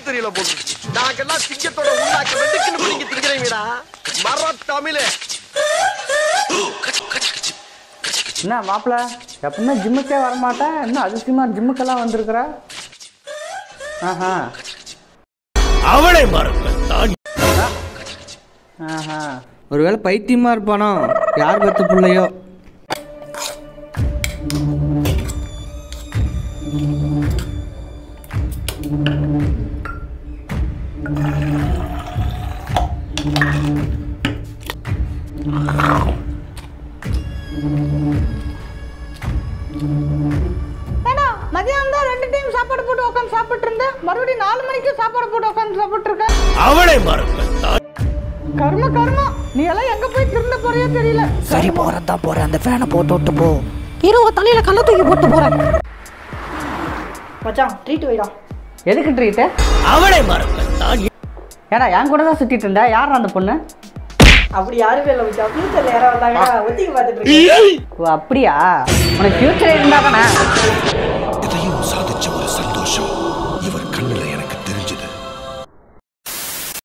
தெரியல போது நாங்கெல்லாம் சிங்கத்தோட உண்டாக்க வெட்டுக்குன்னு பிடிங்க திருக்கிறீங்கடா மர தமிழே என்ன மாப்பிள்ள எப்பவுமே ஜிம்முக்கே வரமாட்டேன் இன்னும் அதிசயமா ஜிம்முக்கெல்லாம் வந்திருக்கிற ஆஹா அவளை மறப்பேன் நான் ஆஹா ஒருவேளை பைத்தியமா இருப்பானோ யார் பெத்த பிள்ளையோ ஏடா மதியானம் தான் ரெண்டு டைம் சாப்பாடு போட்டு உட்காந்து சாப்பிட்டு இருந்தேன் மறுபடியும் நாலு மணிக்கு சாப்பாடு போட்டு உட்காந்து சாப்பிட்டு இருக்க அவளை மறப்பேன் நான் கர்ம கர்மம் நீ எல்லாம் எங்க போய் திருந்த போறியோ தெரியல சரி போறேன் தான் போறேன் அந்த ஃபேனை போட்டு விட்டு போ இருவ தலையில கள்ள தூக்கி போட்டு போறேன் மச்சான் ட்ரீட் வைடா எதுக்கு ட்ரீட்டு அவளை மறப்பேன் நான் ஏடா என் கூட தான் சுத்திட்டு இருந்த யார் அந்த பொண்ணு அப்படி யாருமே இல்லை மச்சான் ஃபியூச்சர்ல யாரோ வந்தாங்க ஒத்திக்கு பார்த்துட்டு இருக்கேன் ஓ அப்படியா உனக்கு ஃபியூச்சர் இருந்தா தானே